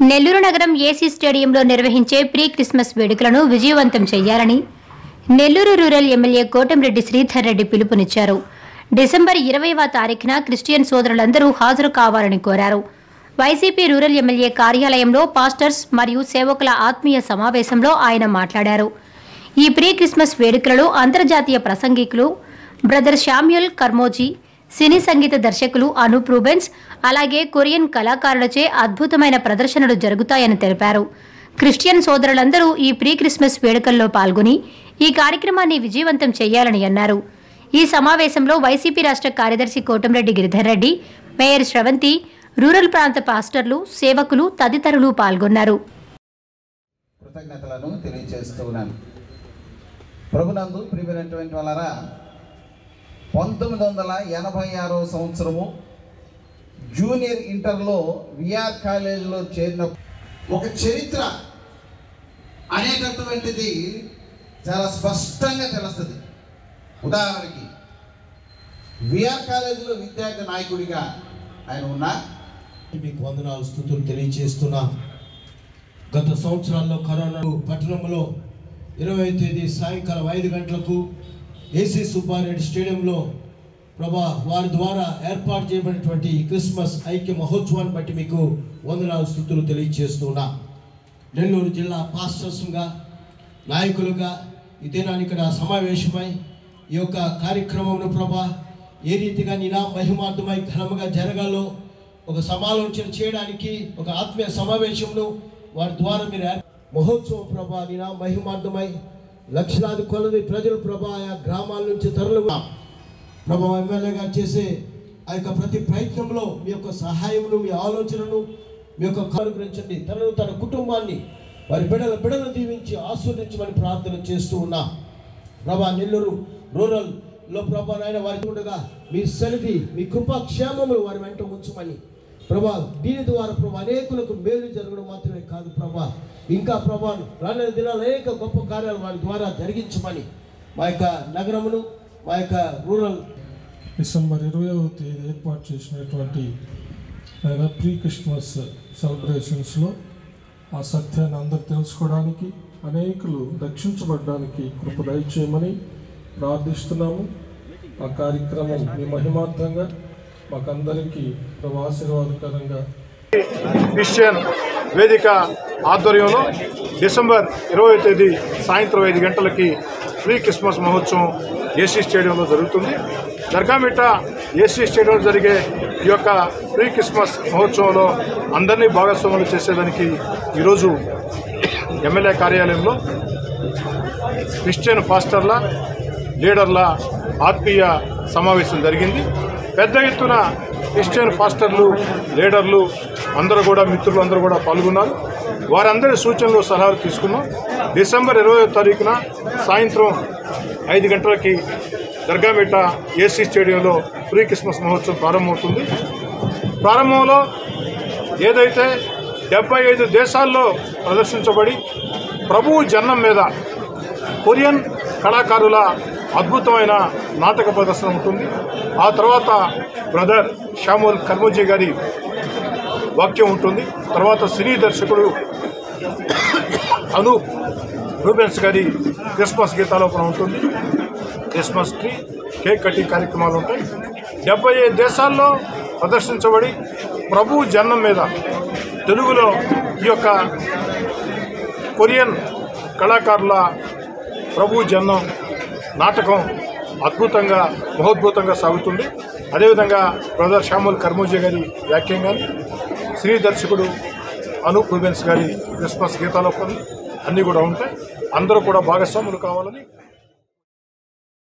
నెల్లూరు నగరం ఏసీ స్టేడియంలో నిర్వహించే ప్రీ క్రిస్మస్ వేడుకలను విజయవంతం చేయాలని నెల్లూరు రూరల్ ఎమ్మెల్యే కోటంరెడ్డి శ్రీధర్ రెడ్డి పిలుపునిచ్చారు డిసెంబర్ ఇరవైవ తారీఖున క్రిస్టియన్ సోదరులందరూ హాజరు కావాలని కోరారు వైసీపీ రూరల్ ఎమ్మెల్యే కార్యాలయంలో పాస్టర్స్ మరియు సేవకుల ఆత్మీయ సమావేశంలో ఆయన మాట్లాడారు ఈ ప్రీ క్రిస్మస్ వేడుకలలో అంతర్జాతీయ ప్రసంగికులు బ్రదర్ శామ్యుల్ కర్మోజీ సినీ సంగీత దర్శకులు అనూప్ రూబెన్స్ అలాగే కొరియన్ కళాకారులచే అద్భుతమైన ప్రదర్శనలు జరుగుతాయని తెలిపారు క్రిస్టియన్ సోదరులందరూ ఈ ప్రీ క్రిస్మస్ వేడుకల్లో పాల్గొని ఈ కార్యక్రమాన్ని విజయవంతం చేయాలని అన్నారు ఈ సమావేశంలో వైసీపీ రాష్ట్ర కార్యదర్శి కోటంరెడ్డి గిరిధర్ రెడ్డి మేయర్ శ్రవంతి రూరల్ ప్రాంత పాస్టర్లు సేవకులు తదితరులు పాల్గొన్నారు కృతజ్ఞతలను తెలియజేస్తూ ఉన్నాను ప్రభునందు ప్రియమైనటువంటి వాళ్ళరా పంతొమ్మిది వందల ఎనభై ఆరో సంవత్సరము జూనియర్ ఇంటర్లో విఆర్ కాలేజీలో చేరిన ఒక చరిత్ర అనేటటువంటిది చాలా స్పష్టంగా తెలుస్తుంది ఉదాహరణకి విఆర్ కాలేజీలో విద్యార్థి నాయకుడిగా ఆయన ఉన్నా మీకు వందనాలు స్థుతులు తెలియజేస్తున్నా గత సంవత్సరాల్లో కరోనా పట్టణంలో ఇరవై తేదీ సాయంకాలం ఐదు గంటలకు ఏసీ సుబ్బారెడ్డి స్టేడియంలో ప్రభా వారి ద్వారా ఏర్పాటు చేయబడినటువంటి ఈ క్రిస్మస్ ఐక్య మహోత్సవాన్ని బట్టి మీకు వందనాలు స్థుతులు తెలియజేస్తున్నా నెల్లూరు జిల్లా పాస్టర్స్గా నాయకులుగా ఈ దినాన్ని ఇక్కడ సమావేశమై ఈ యొక్క కార్యక్రమంలో ప్రభా ఏ రీతిగా నినా మహిమార్థమై ఘనముగా జరగాలో ఒక సమాలోచన చేయడానికి ఒక ఆత్మీయ సమావేశంలో వారి ద్వారా మీరు ఏర్- మహోత్సవం ప్రభా నినా మహిమార్థమై లక్షలాది కొలది ప్రజలు ప్రభా ఆయా గ్రామాల నుంచి తరలి ప్రభా ఎమ్మెల్యే గారు చేసే ఆ యొక్క ప్రతి ప్రయత్నంలో మీ యొక్క సహాయమును మీ ఆలోచనను మీ యొక్క అనుగ్రహించండి తనను తన కుటుంబాన్ని వారి బిడల బిడలను దీవించి ఆస్వాదించమని ప్రార్థన చేస్తూ ఉన్నా ప్రభా నెల్లూరు రూరల్లో ప్రభా నాయన వారి ఉండగా మీ సన్నిధి మీ కృపా క్షేమములు వారి వెంట ఉంచమని ప్రభా దీని ద్వారా ప్రభా అనేకులకు మేలు జరగడం మాత్రమే కాదు ప్రభా ఇంకా ప్రభా రానున్న దినాలు అనేక గొప్ప కార్యాలు వారి ద్వారా జరిగించమని మా యొక్క నగరమును మా యొక్క రూరల్ డిసెంబర్ ఇరవైవ తేదీ ఏర్పాటు చేసినటువంటి ఆయన ప్రీ క్రిస్మస్ సెలబ్రేషన్స్లో ఆ సత్యాన్ని అందరు తెలుసుకోవడానికి అనేకులు రక్షించబడడానికి కృప దయచేయమని ప్రార్థిస్తున్నాము ఆ కార్యక్రమం మీ మహిమార్థంగా మాకందరికీ ప్రభు ఆశీర్వాదకరంగా క్రిస్టియన్ వేదిక ఆధ్వర్యంలో డిసెంబర్ ఇరవై తేదీ సాయంత్రం ఐదు గంటలకి ప్రీ క్రిస్మస్ మహోత్సవం ఏసీ స్టేడియంలో జరుగుతుంది దర్గామిట్ట ఏసీ స్టేడియంలో జరిగే ఈ యొక్క ప్రీ క్రిస్మస్ మహోత్సవంలో అందరినీ భాగస్వాములు చేసేదానికి ఈరోజు ఎమ్మెల్యే కార్యాలయంలో క్రిస్టియన్ పాస్టర్ల లీడర్ల ఆత్మీయ సమావేశం జరిగింది పెద్ద ఎత్తున క్రిస్టియన్ పాస్టర్లు లీడర్లు అందరూ కూడా మిత్రులు అందరూ కూడా పాల్గొన్నారు వారందరి సూచనలు సలహాలు తీసుకున్నాం డిసెంబర్ ఇరవై తారీఖున సాయంత్రం ఐదు గంటలకి దర్గామిట్ట ఏసీ స్టేడియంలో ప్రీ క్రిస్మస్ మహోత్సవం ప్రారంభమవుతుంది ప్రారంభంలో ఏదైతే డెబ్బై ఐదు దేశాల్లో ప్రదర్శించబడి ప్రభువు జన్మం మీద కొరియన్ కళాకారుల అద్భుతమైన నాటక ప్రదర్శన ఉంటుంది ఆ తర్వాత బ్రదర్ శ్యాముల్ కర్మోజీ గారి వాక్యం ఉంటుంది తర్వాత సినీ దర్శకుడు అనూప్ రూబెన్స్ గారి క్రిస్మస్ గీతాలోపన ఉంటుంది క్రిస్మస్ ట్రీ కేక్ కటింగ్ కార్యక్రమాలు ఉంటాయి డెబ్బై ఐదు దేశాల్లో ప్రదర్శించబడి ప్రభు జన్మం మీద తెలుగులో ఈ యొక్క కొరియన్ కళాకారుల ప్రభు జన్మం నాటకం అద్భుతంగా మహోద్భుతంగా సాగుతుంది అదేవిధంగా బ్రదర్ శ్యాముల్ కర్మూజీ గారి వ్యాఖ్యం కానీ శ్రీ దర్శకుడు అనూప్ రూబెన్స్ గారి క్రిస్మస్ గీతాలోపని అన్నీ కూడా ఉంటాయి అందరూ కూడా భాగస్వాములు కావాలని